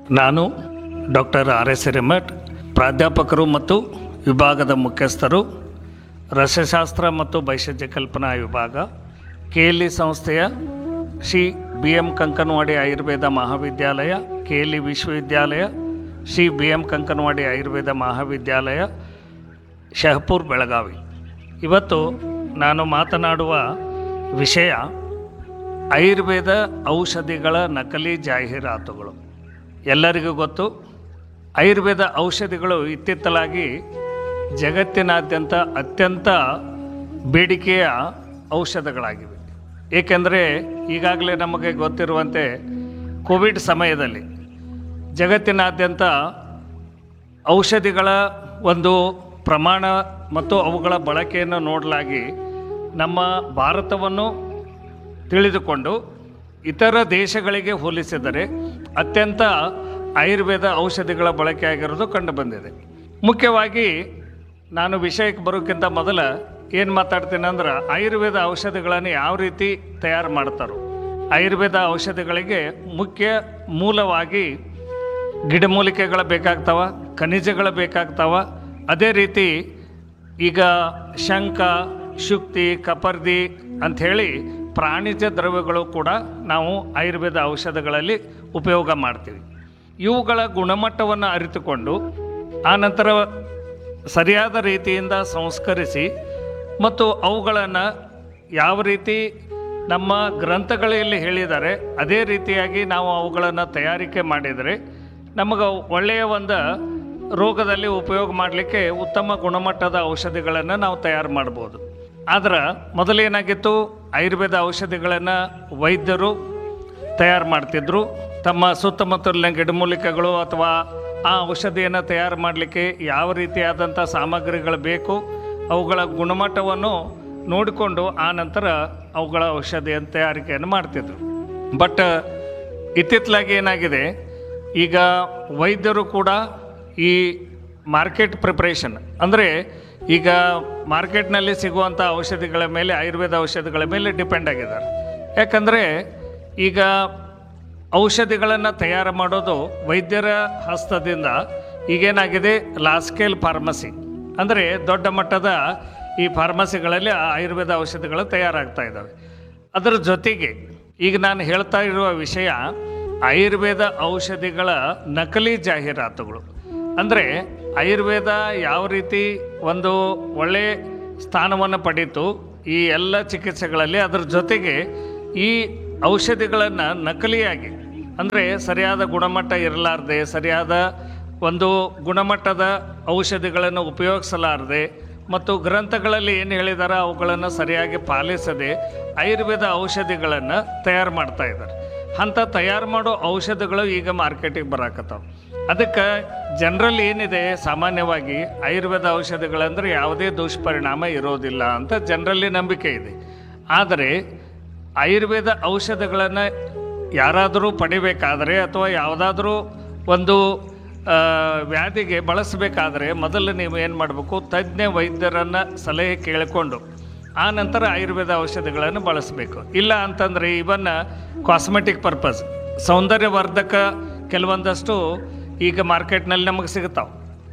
ನಾನು doctor R S Hiremath ಪ್ರಾಧ್ಯಾಪಕರು ಮತ್ತು ವಿಭಾಗದ ಮುಖ್ಯಸ್ಥರು ರಸಶಾಸ್ತ್ರ ಮತ್ತು ಭೈಷಜ್ಯ ಕಲ್ಪನಾ ವಿಭಾಗ ಕೆ ಎಲ್ ಇ ಸಂಸ್ಥೆಯ ಶ್ರೀ ಬಿ ಎಂ ಕಂಕನವಾಡಿ ಆಯುರ್ವೇದ ಮಹಾವಿದ್ಯಾಲಯ ಕೆ ಎಲ್ ಇ ವಿಶ್ವವಿದ್ಯಾಲಯ ಶ್ರೀ ಬಿ ಎಂ ಕಂಕನವಾಡಿ ಆಯುರ್ವೇದ ಮಹಾವಿದ್ಯಾಲಯ ಶಹಪುರ್ ಬೆಳಗಾವಿ ಇವತ್ತು ನಾನು ಮಾತನಾಡುವ ವಿಷಯ ಆಯುರ್ವೇದ ಔಷಧಿಗಳ ನಕಲಿ ಜಾಹೀರಾತುಗಳು ಎಲ್ಲರಿಗೂ ಗೊತ್ತು ಆಯುರ್ವೇದ ಔಷಧಿಗಳು ಇತ್ತಿತ್ತಲಾಗಿ ಜಗತ್ತಿನಾದ್ಯಂತ ಅತ್ಯಂತ ಬೇಡಿಕೆಯ ಔಷಧಗಳಾಗಿವೆ ಏಕೆಂದರೆ ಈಗಾಗಲೇ ನಮಗೆ ಗೊತ್ತಿರುವಂತೆ ಕೋವಿಡ್ ಸಮಯದಲ್ಲಿ ಜಗತ್ತಿನಾದ್ಯಂತ ಔಷಧಿಗಳ ಒಂದು ಪ್ರಮಾಣ ಮತ್ತು ಅವುಗಳ ಬಳಕೆಯನ್ನು ನೋಡಲಾಗಿ ನಮ್ಮ ಭಾರತವನ್ನು ತಿಳಿದುಕೊಂಡು ಇತರ ದೇಶಗಳಿಗೆ ಹೋಲಿಸಿದರೆ ಅತ್ಯಂತ ಆಯುರ್ವೇದ ಔಷಧಿಗಳ ಬಳಕೆ ಆಗಿರೋದು ಕಂಡುಬಂದಿದೆ ಮುಖ್ಯವಾಗಿ ನಾನು ವಿಷಯಕ್ಕೆ ಬರೋಕ್ಕಿಂತ ಮೊದಲ ಏನು ಮಾತಾಡ್ತೀನಿ ಅಂದ್ರೆ ಆಯುರ್ವೇದ ಔಷಧಿಗಳನ್ನು ಯಾವ ರೀತಿ ತಯಾರು ಮಾಡ್ತಾರೋ ಆಯುರ್ವೇದ ಔಷಧಿಗಳಿಗೆ ಮುಖ್ಯ ಮೂಲವಾಗಿ ಗಿಡಮೂಲಿಕೆಗಳು ಬೇಕಾಗ್ತಾವ ಖನಿಜಗಳು ಬೇಕಾಗ್ತಾವ ಅದೇ ರೀತಿ ಈಗ ಶಂಖ ಶುಕ್ತಿ ಕಪರ್ದಿ ಅಂಥೇಳಿ ಪ್ರಾಣಿಜ ದ್ರವ್ಯಗಳು ಕೂಡ ನಾವು ಆಯುರ್ವೇದ ಔಷಧಗಳಲ್ಲಿ ಉಪಯೋಗ ಮಾಡ್ತೀವಿ ಇವುಗಳ ಗುಣಮಟ್ಟವನ್ನು ಅರಿತುಕೊಂಡು ಆನಂತರ ಸರಿಯಾದ ರೀತಿಯಿಂದ ಸಂಸ್ಕರಿಸಿ ಮತ್ತು ಅವುಗಳನ್ನು ಯಾವ ರೀತಿ ನಮ್ಮ ಗ್ರಂಥಗಳಲ್ಲಿ ಹೇಳಿದ್ದಾರೆ ಅದೇ ರೀತಿಯಾಗಿ ನಾವು ಅವುಗಳನ್ನು ತಯಾರಿಕೆ ಮಾಡಿದರೆ ನಮಗೆ ಒಳ್ಳೆಯ ಒಂದು ರೋಗದಲ್ಲಿ ಉಪಯೋಗ ಮಾಡಲಿಕ್ಕೆ ಉತ್ತಮ ಗುಣಮಟ್ಟದ ಔಷಧಿಗಳನ್ನು ನಾವು ತಯಾರು ಮಾಡ್ಬೋದು ಆದ್ರೆ ಮೊದಲೇನಾಗಿತ್ತು ಆಯುರ್ವೇದ ಔಷಧಿಗಳನ್ನು ವೈದ್ಯರು ತಯಾರು ಮಾಡ್ತಿದ್ರು ತಮ್ಮ ಸುತ್ತಮುತ್ತಲಿನ ಗಿಡಮೂಲಿಕೆಗಳು ಅಥವಾ ಆ ಔಷಧಿಯನ್ನು ತಯಾರು ಮಾಡಲಿಕ್ಕೆ ಯಾವ ರೀತಿಯಾದಂಥ ಸಾಮಗ್ರಿಗಳು ಬೇಕು ಅವುಗಳ ಗುಣಮಟ್ಟವನ್ನು ನೋಡಿಕೊಂಡು ಆ ನಂತರ ಅವುಗಳ ಔಷಧಿಯ ತಯಾರಿಕೆಯನ್ನು ಮಾಡ್ತಿದ್ರು ಬಟ್ ಇತ್ತಿತ್ತಲಾಗಿ ಏನಾಗಿದೆ ಈಗ ವೈದ್ಯರು ಕೂಡ ಈ ಮಾರ್ಕೆಟ್ ಪ್ರಿಪ್ರೇಷನ್ ಅಂದರೆ ಈಗ ಮಾರ್ಕೆಟ್ನಲ್ಲಿ ಸಿಗುವಂಥ ಔಷಧಿಗಳ ಮೇಲೆ ಆಯುರ್ವೇದ ಔಷಧಿಗಳ ಮೇಲೆ ಡಿಪೆಂಡ್ ಆಗಿದ್ದಾರೆ ಯಾಕಂದರೆ ಈಗ ಔಷಧಿಗಳನ್ನು ತಯಾರು ಮಾಡೋದು ವೈದ್ಯರ ಹಸ್ತದಿಂದ ಈಗೇನಾಗಿದೆ ಲಾಸ್ಕೇಲ್ ಫಾರ್ಮಸಿ ಅಂದರೆ ದೊಡ್ಡ ಮಟ್ಟದ ಈ ಫಾರ್ಮಸಿಗಳಲ್ಲಿ ಆ ಆಯುರ್ವೇದ ಔಷಧಿಗಳು ತಯಾರಾಗ್ತಾ ಇದ್ದಾವೆ ಅದರ ಜೊತೆಗೆ ಈಗ ನಾನು ಹೇಳ್ತಾ ಇರುವ ವಿಷಯ ಆಯುರ್ವೇದ ಔಷಧಿಗಳ ನಕಲಿ ಜಾಹೀರಾತುಗಳು ಅಂದರೆ ಆಯುರ್ವೇದ ಯಾವ ರೀತಿ ಒಂದು ಒಳ್ಳೆಯ ಸ್ಥಾನವನ್ನು ಪಡೀತು ಈ ಎಲ್ಲ ಚಿಕಿತ್ಸೆಗಳಲ್ಲಿ ಅದರ ಜೊತೆಗೆ ಈ ಔಷಧಿಗಳನ್ನು ನಕಲಿಯಾಗಿ ಅಂದರೆ ಸರಿಯಾದ ಗುಣಮಟ್ಟ ಇರಲಾರ್ದೆ ಸರಿಯಾದ ಒಂದು ಗುಣಮಟ್ಟದ ಔಷಧಿಗಳನ್ನು ಉಪಯೋಗಿಸಲಾರದೆ ಮತ್ತು ಗ್ರಂಥಗಳಲ್ಲಿ ಏನು ಹೇಳಿದಾರೋ ಅವುಗಳನ್ನು ಸರಿಯಾಗಿ ಪಾಲಿಸದೆ ಆಯುರ್ವೇದ ಔಷಧಿಗಳನ್ನು ತಯಾರು ಮಾಡ್ತಾ ಇದ್ದಾರೆ ಅಂಥ ತಯಾರು ಮಾಡೋ ಔಷಧಿಗಳು ಈಗ ಮಾರ್ಕೆಟಿಗೆ ಬರಾಕತ್ತಾವ ಅದಕ್ಕೆ ಜನರಲ್ಲಿ ಏನಿದೆ ಸಾಮಾನ್ಯವಾಗಿ ಆಯುರ್ವೇದ ಔಷಧಿಗಳಂದ್ರೆ ಯಾವುದೇ ದುಷ್ಪರಿಣಾಮ ಇರೋದಿಲ್ಲ ಅಂತ ಜನರಲ್ಲಿ ನಂಬಿಕೆ ಇದೆ ಆದರೆ ಆಯುರ್ವೇದ ಔಷಧಗಳನ್ನು ಯಾರಾದರೂ ಪಡಿಬೇಕಾದರೆ ಅಥವಾ ಯಾವುದಾದ್ರೂ ಒಂದು ಆ, ವ್ಯಾಧಿಗೆ ಬಳಸಬೇಕಾದ್ರೆ ಮೊದಲು ನೀವು ಏನು ಮಾಡಬೇಕು ತಜ್ಞ ವೈದ್ಯರನ್ನು ಸಲಹೆ ಕೇಳಿಕೊಂಡು ಆ ನಂತರ ಆಯುರ್ವೇದ ಔಷಧಿಗಳನ್ನು ಬಳಸಬೇಕು ಇಲ್ಲ ಅಂತಂದರೆ ಇವನ್ನ ಕಾಸ್ಮೆಟಿಕ್ ಪರ್ಪಸ್ ಸೌಂದರ್ಯವರ್ಧಕ ಕೆಲವೊಂದಷ್ಟು ಈಗ ಮಾರ್ಕೆಟ್ನಲ್ಲಿ ನಮಗೆ ಸಿಗ್ತಾವೆ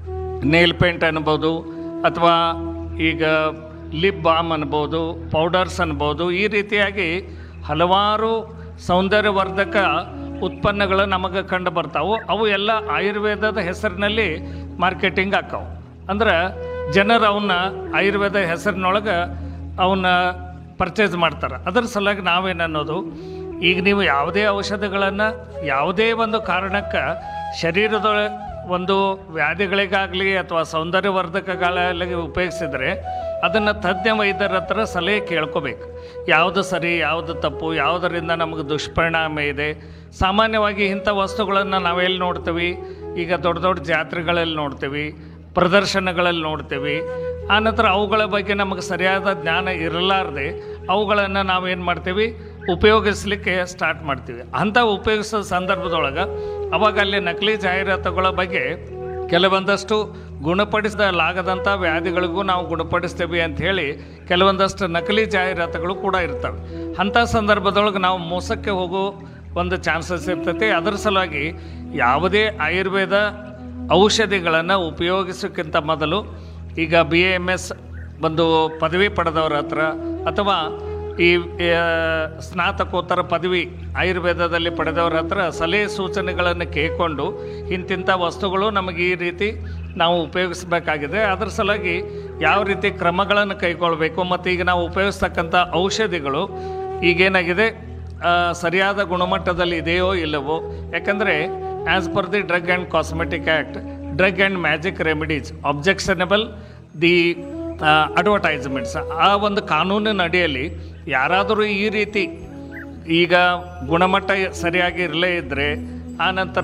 ನೇಲ್ ಪೇಂಟ್ ಅನ್ಬೋದು ಅಥವಾ ಈಗ ಲಿಪ್ ಬಾಮ್ ಅನ್ಬೋದು ಪೌಡರ್ಸ್ ಅನ್ಬೋದು ಈ ರೀತಿಯಾಗಿ ಹಲವಾರು ಸೌಂದರ್ಯವರ್ಧಕ ಉತ್ಪನ್ನಗಳು ನಮಗೆ ಕಂಡು ಬರ್ತಾವೆ ಅವು ಎಲ್ಲ ಆಯುರ್ವೇದದ ಹೆಸರಿನಲ್ಲಿ ಮಾರ್ಕೆಟಿಂಗ್ ಆಕ್ಕವು ಅಂದ್ರೆ ಜನರು ಅವನ್ನ ಆಯುರ್ವೇದ ಹೆಸರಿನೊಳಗೆ ಅವನ್ನ ಪರ್ಚೇಸ್ ಮಾಡ್ತಾರೆ ಅದರ ಸಲುವಾಗಿ ನಾವೇನು ಅನ್ನೋದು ಈಗ ನೀವು ಯಾವುದೇ ಔಷಧಿಗಳನ್ನು ಯಾವುದೇ ಒಂದು ಕಾರಣಕ್ಕೆ ಶರೀರದ ಒಂದು ವ್ಯಾಧಿಗಳಿಗಾಗಲಿ ಅಥವಾ ಸೌಂದರ್ಯವರ್ಧಕಗಳಲ್ಲಿ ಉಪಯೋಗಿಸಿದರೆ ಅದನ್ನು ತಜ್ಞ ವೈದ್ಯರ ಹತ್ರ ಸಲಹೆ ಕೇಳ್ಕೋಬೇಕು ಯಾವುದು ಸರಿ ಯಾವುದು ತಪ್ಪು ಯಾವುದರಿಂದ ನಮಗೆ ದುಷ್ಪರಿಣಾಮ ಇದೆ ಸಾಮಾನ್ಯವಾಗಿ ಇಂಥ ವಸ್ತುಗಳನ್ನು ನಾವೆಲ್ಲಿ ನೋಡ್ತೀವಿ ಈಗ ದೊಡ್ಡ ದೊಡ್ಡ ಜಾತ್ರೆಗಳಲ್ಲಿ ನೋಡ್ತೀವಿ ಪ್ರದರ್ಶನಗಳಲ್ಲಿ ನೋಡ್ತೀವಿ ಆನಂತರ ಅವುಗಳ ಬಗ್ಗೆ ನಮಗೆ ಸರಿಯಾದ ಜ್ಞಾನ ಇರಲಾರ್ದೆ ಅವುಗಳನ್ನು ನಾವೇನು ಮಾಡ್ತೀವಿ ಉಪಯೋಗಿಸ್ಲಿಕ್ಕೆ ಸ್ಟಾರ್ಟ್ ಮಾಡ್ತೀವಿ ಅಂಥ ಉಪಯೋಗಿಸೋ ಸಂದರ್ಭದೊಳಗೆ ಅವಾಗ ಅಲ್ಲಿ ನಕಲಿ ಜಾಹೀರಾತುಗಳ ಬಗ್ಗೆ ಕೆಲವೊಂದಷ್ಟು ಗುಣಪಡಿಸಲಾಗದಂಥ ವ್ಯಾಧಿಗಳಿಗೂ ನಾವು ಗುಣಪಡಿಸ್ತೇವೆ ಅಂತ ಹೇಳಿ ಕೆಲವೊಂದಷ್ಟು ನಕಲಿ ಜಾಹೀರಾತುಗಳು ಕೂಡ ಇರ್ತವೆ ಅಂಥ ಸಂದರ್ಭದೊಳಗೆ ನಾವು ಮೋಸಕ್ಕೆ ಹೋಗೋ ಒಂದು ಚಾನ್ಸಸ್ ಇರ್ತೈತಿ ಅದರ ಸಲುವಾಗಿ ಯಾವುದೇ ಆಯುರ್ವೇದ ಔಷಧಿಗಳನ್ನು ಉಪಯೋಗಿಸೋಕ್ಕಿಂತ ಮೊದಲು ಈಗ ಬಿ ಎ ಎಮ್ ಎಸ್ ಒಂದು ಪದವಿ ಪಡೆದವರ ಹತ್ರ ಅಥವಾ ಈ ಆ, ಸ್ನಾತಕೋತ್ತರ ಪದವಿ ಆಯುರ್ವೇದದಲ್ಲಿ ಪಡೆದವರ ಹತ್ರ ಸಲಹೆ ಸೂಚನೆಗಳನ್ನು ಕೇಳಿಕೊಂಡು ಇಂತಿಂಥ ವಸ್ತುಗಳು ನಮಗೆ ಈ ರೀತಿ ನಾವು ಉಪಯೋಗಿಸಬೇಕಾಗಿದೆ ಅದರ ಸಲುವಾಗಿ ಯಾವ ರೀತಿ ಕ್ರಮಗಳನ್ನು ಕೈಗೊಳ್ಳಬೇಕು ಮತ್ತು ಈಗ ನಾವು ಉಪಯೋಗಿಸ್ತಕ್ಕಂಥ ಔಷಧಿಗಳು ಈಗೇನಾಗಿದೆ ಆ, ಸರಿಯಾದ ಗುಣಮಟ್ಟದಲ್ಲಿ ಇದೆಯೋ ಇಲ್ಲವೋ ಯಾಕಂದರೆ as per the drug and cosmetic act drug and magic remedies objectionable the advertisements ಆ ಒಂದು ಕಾನೂನಿನ ಅಡಿಯಲ್ಲಿ ಯಾರಾದರೂ ಈ ರೀತಿ ಈಗ ಗುಣಮಟ್ಟ ಸರಿಯಾಗಿ ಇರಲೇ ಇದ್ದರೆ ಆನಂತರ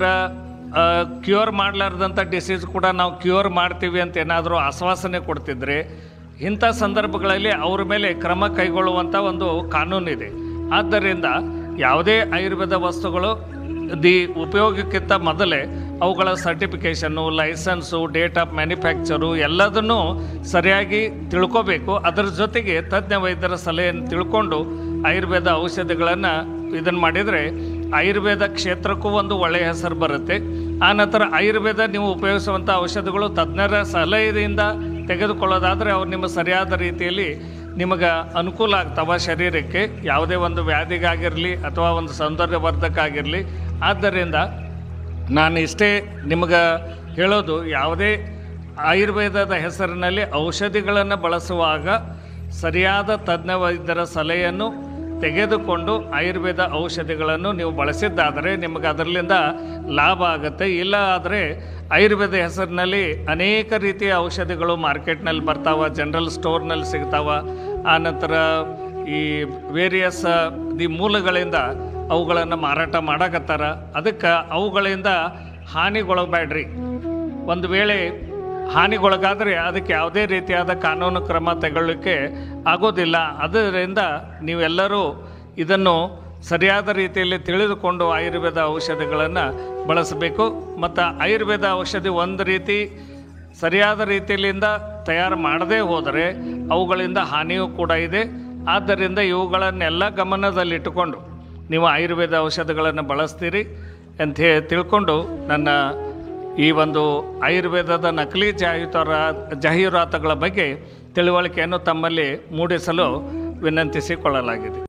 ಕ್ಯೂರ್ ಮಾಡಲಾರ್ದಂಥ ಡಿಸೀಸ್ ಕೂಡ ನಾವು ಕ್ಯೂರ್ ಮಾಡ್ತೀವಿ ಅಂತ ಏನಾದರೂ ಆಶ್ವಾಸನೆ ಕೊಡ್ತಿದ್ರೆ ಇಂಥ ಸಂದರ್ಭಗಳಲ್ಲಿ ಅವ್ರ ಮೇಲೆ ಕ್ರಮ ಕೈಗೊಳ್ಳುವಂಥ ಒಂದು ಕಾನೂನಿದೆ ಆದ್ದರಿಂದ ಯಾವುದೇ ಆಯುರ್ವೇದ ವಸ್ತುಗಳು ದಿ ಉಪಯೋಗಕ್ಕಿಂತ ಮೊದಲೇ ಅವುಗಳ certification licence date of manufacture ಎಲ್ಲದನ್ನೂ ಸರಿಯಾಗಿ ತಿಳ್ಕೋಬೇಕು ಅದರ ಜೊತೆಗೆ ತಜ್ಞ ವೈದ್ಯರ ಸಲಹೆಯನ್ನು ತಿಳ್ಕೊಂಡು ಆಯುರ್ವೇದ ಔಷಧಿಗಳನ್ನು ಇದನ್ನು ಮಾಡಿದರೆ ಆಯುರ್ವೇದ ಕ್ಷೇತ್ರಕ್ಕೂ ಒಂದು ಒಳ್ಳೆಯ ಹೆಸರು ಬರುತ್ತೆ ಆ ನಂತರ ಆಯುರ್ವೇದ ನೀವು ಉಪಯೋಗಿಸುವಂಥ ಔಷಧಿಗಳು ತಜ್ಞರ ಸಲಹೆಯಿಂದ ತೆಗೆದುಕೊಳ್ಳೋದಾದರೆ ಅವ್ರು ನಿಮ್ಮ ಸರಿಯಾದ ರೀತಿಯಲ್ಲಿ ನಿಮಗೆ ಅನುಕೂಲ ಆಗ್ತಾವ ಶರೀರಕ್ಕೆ ಯಾವುದೇ ಒಂದು ವ್ಯಾಧಿಗಾಗಿರಲಿ ಅಥವಾ ಒಂದು ಸೌಂದರ್ಯವರ್ಧಕ ಆಗಿರಲಿ ಆದ್ದರಿಂದ ನಾನು ಇಷ್ಟೇ ನಿಮಗೆ ಹೇಳೋದು ಯಾವುದೇ ಆಯುರ್ವೇದದ ಹೆಸರಿನಲ್ಲಿ ಔಷಧಿಗಳನ್ನು ಬಳಸುವಾಗ ಸರಿಯಾದ ತಜ್ಞ ವೈದ್ಯರ ಸಲಹೆಯನ್ನು ತೆಗೆದುಕೊಂಡು ಆಯುರ್ವೇದ ಔಷಧಿಗಳನ್ನು ನೀವು ಬಳಸಿದ್ದಾದರೆ ನಿಮಗೆ ಅದರಲ್ಲಿಂದ ಲಾಭ ಆಗುತ್ತೆ ಇಲ್ಲ ಆದರೆ ಆಯುರ್ವೇದ ಹೆಸರಿನಲ್ಲಿ ಅನೇಕ ರೀತಿಯ ಔಷಧಿಗಳು ಮಾರ್ಕೆಟ್ನಲ್ಲಿ ಬರ್ತಾವ ಜನರಲ್ ಸ್ಟೋರ್ನಲ್ಲಿ ಸಿಗ್ತಾವ ಆನಂತರ ಈ ವೇರಿಯಸ್ ದಿ ಮೂಲಗಳಿಂದ ಅವುಗಳನ್ನು ಮಾರಾಟ ಮಾಡಕತ್ತಾರ ಅದಕ್ಕೆ ಅವುಗಳಿಂದ ಹಾನಿಗೊಳಬೇಡ್ರಿ ಒಂದು ವೇಳೆ ಹಾನಿಗೊಳಗಾದರೆ ಅದಕ್ಕೆ ಯಾವುದೇ ರೀತಿಯಾದ ಕಾನೂನು ಕ್ರಮ ತಗೊಳ್ಳಿಕ್ಕೆ ಆಗೋದಿಲ್ಲ ಅದರಿಂದ ನೀವೆಲ್ಲರೂ ಇದನ್ನು ಸರಿಯಾದ ರೀತಿಯಲ್ಲಿ ತಿಳಿದುಕೊಂಡು ಆಯುರ್ವೇದ ಔಷಧಿಗಳನ್ನು ಬಳಸಬೇಕು ಮತ್ತು ಆಯುರ್ವೇದ ಔಷಧಿ ಒಂದು ರೀತಿ ಸರಿಯಾದ ರೀತಿಯಿಂದ ತಯಾರು ಮಾಡದೇ ಹೋದರೆ ಅವುಗಳಿಂದ ಹಾನಿಯೂ ಕೂಡ ಇದೆ ಆದ್ದರಿಂದ ಇವುಗಳನ್ನೆಲ್ಲ ಗಮನದಲ್ಲಿಟ್ಟುಕೊಂಡು ನೀವು ಆಯುರ್ವೇದ ಔಷಧಿಗಳನ್ನು ಬಳಸ್ತೀರಿ ಅಂತ ಹೇ ತಿಳ್ಕೊಂಡು ನನ್ನ ಈ ಒಂದು ಆಯುರ್ವೇದದ ನಕಲಿ ಜಾಹೀರಾತ ಜಾಹೀರಾತುಗಳ ಬಗ್ಗೆ ತಿಳುವಳಿಕೆಯನ್ನು ತಮ್ಮಲ್ಲಿ ಮೂಡಿಸಲು ವಿನಂತಿಸಿಕೊಳ್ಳಲಾಗಿದೆ